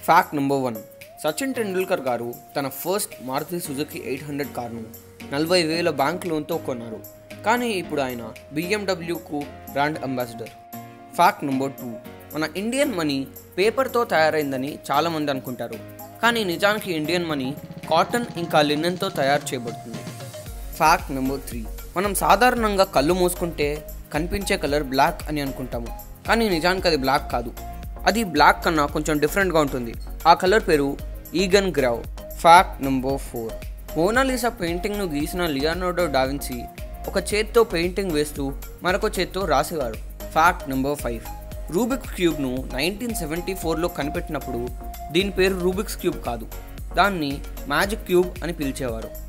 fact number one Sachin Tendulkar గారు తన first Maruti Suzuki eight hundred కార్ను నలభై వేల బ్యాంక్ లోన్తో కొన్నారు కానీ ఇప్పుడు ఆయన బిఎండబ్ల్యూకు brand ambassador fact number two మన ఇండియన్ మనీ పేపర్తో తయారైందని చాలామంది అనుకుంటారు కానీ నిజానికి ఇండియన్ మనీ కాటన్ ఇంకా లినెన్తో తయారు చేయబడుతుంది ఫ్యాక్ట్ నెంబర్ త్రీ మనం సాధారణంగా కళ్ళు మూసుకుంటే కనిపించే కలర్ బ్లాక్ అని అనుకుంటాము కానీ నిజానికి అది బ్లాక్ కాదు అది బ్లాక్ కన్నా కొంచెం డిఫరెంట్గా ఉంటుంది ఆ కలర్ పేరు ఈగన్ గ్రావ్ ఫ్యాక్ట్ నెంబర్ ఫోర్ మోనాలిసా పెయింటింగ్ను గీసిన లియానోడో డావిన్సీ ఒక చేత్తో పెయింటింగ్ వేస్తూ మరొక చేత్తో రాసేవారు ఫ్యాక్ట్ నెంబర్ ఫైవ్ రూబిక్స్ క్యూబ్ను నైన్టీన్ సెవెంటీ ఫోర్లో కనిపెట్టినప్పుడు దీని పేరు రూబిక్స్ క్యూబ్ కాదు దాన్ని మ్యాజిక్ క్యూబ్ అని పిలిచేవారు